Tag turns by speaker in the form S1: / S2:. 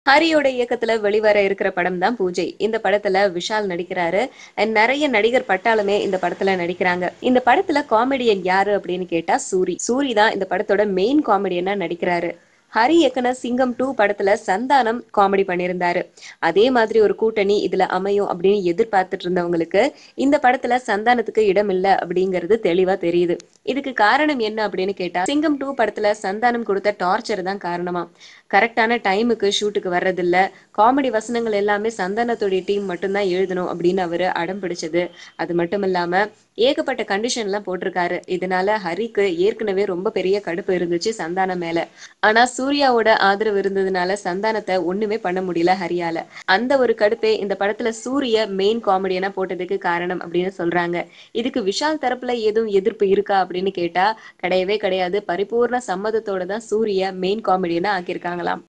S1: ஹரியோட இயக்கத்துல வெளிவர இருக்கிற படம் தான் பூஜை இந்த படத்துல விஷால் நடிக்கிறாரு and நிறைய நடிகர் பட்டாளமே இந்த படத்துல நடிக்கிறாங்க இந்த படத்துல காமெடியன் யாரு அப்படின்னு கேட்டா சூரி சூரி தான் இந்த படத்தோட மெயின் காமெடியனா நடிக்கிறாரு ஹரி இயக்குன சிங்கம் டூ படத்துல சந்தானம் காமெடி பண்ணியிருந்தாரு அதே மாதிரி ஒரு கூட்டணி இதுல அமையும் அப்படின்னு எதிர்பார்த்துட்டு இருந்தவங்களுக்கு இந்த படத்துல சந்தானத்துக்கு இடம் இல்ல அப்படிங்கிறது தெளிவா தெரியுது இதுக்கு காரணம் என்ன அப்படின்னு கேட்டா சிங்கம் டூ படத்துல சந்தானம் கொடுத்த டார்ச்சர் தான் காரணமா கரெக்டான டைமுக்கு ஷூட்டுக்கு வர்றதில்ல காமெடி வசனங்கள் எல்லாமே சந்தானத்துடைய டீம் மட்டும்தான் எழுதணும் அப்படின்னு அவரு அடம் பிடிச்சது அது மட்டும் இல்லாம ஏகப்பட்ட கண்டிஷன்லாம் போட்டிருக்காரு இதனால ஹரிக்கு ஏற்கனவே ரொம்ப பெரிய கடுப்பு இருந்துச்சு சந்தானம் மேல ஆனா சூர்யாவோட ஆதரவு இருந்ததுனால சந்தானத்தை ஒண்ணுமே பண்ண முடியல ஹரியால அந்த ஒரு கடுப்பே இந்த படத்துல சூரிய மெயின் காமெடியனா போட்டதுக்கு காரணம் அப்படின்னு சொல்றாங்க இதுக்கு விஷால் தரப்புல எதுவும் எதிர்ப்பு இருக்கா அப்படின்னு கேட்டா கிடையவே கிடையாது பரிபூர்ண சம்மதத்தோட தான் சூரிய மெயின் காமெடியனா ஆக்கியிருக்காங்களாம்